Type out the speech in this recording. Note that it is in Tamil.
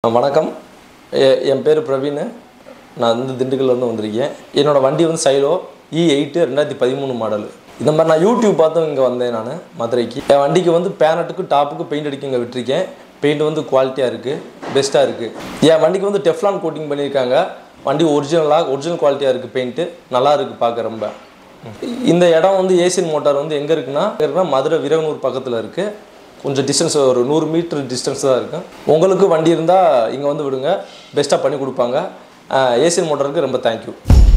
வணக்கம் எ- என் பேர் பிரவீன் நான் வந்து திண்டுக்கல்லேருந்து வந்திருக்கேன் என்னோடய வண்டி வந்து சைலோ இ எயிட்டு ரெண்டாயிரத்தி பதிமூணு மாடல் இந்த மாதிரி நான் யூடியூப் பார்த்து இங்கே வந்தேன் நான் மதுரைக்கு என் வண்டிக்கு வந்து பேனட்டுக்கு டாப்புக்கு பெயிண்ட் அடிக்க இங்கே விட்டுருக்கேன் பெயிண்ட் வந்து குவாலிட்டியாக இருக்குது பெஸ்ட்டாக இருக்குது என் வண்டிக்கு வந்து டெஃப்லான் கோட்டிங் பண்ணியிருக்காங்க வண்டி ஒரிஜினலாக ஒரிஜினல் குவாலிட்டியாக இருக்குது பெயிண்ட்டு நல்லா இருக்குது பார்க்க ரொம்ப இந்த இடம் வந்து ஏசியன் மோட்டார் வந்து எங்கே இருக்குன்னா எங்க இருக்குன்னா மதுரை வீரகனூர் பக்கத்தில் இருக்குது கொஞ்சம் டிஸ்டன்ஸ் ஒரு நூறு மீட்டர் டிஸ்டன்ஸ் தான் இருக்கும் உங்களுக்கு வண்டி இருந்தால் இங்கே வந்து விடுங்க பெஸ்ட்டாக பண்ணி கொடுப்பாங்க ஏசியன் மோட்டாருக்கு ரொம்ப தேங்க்யூ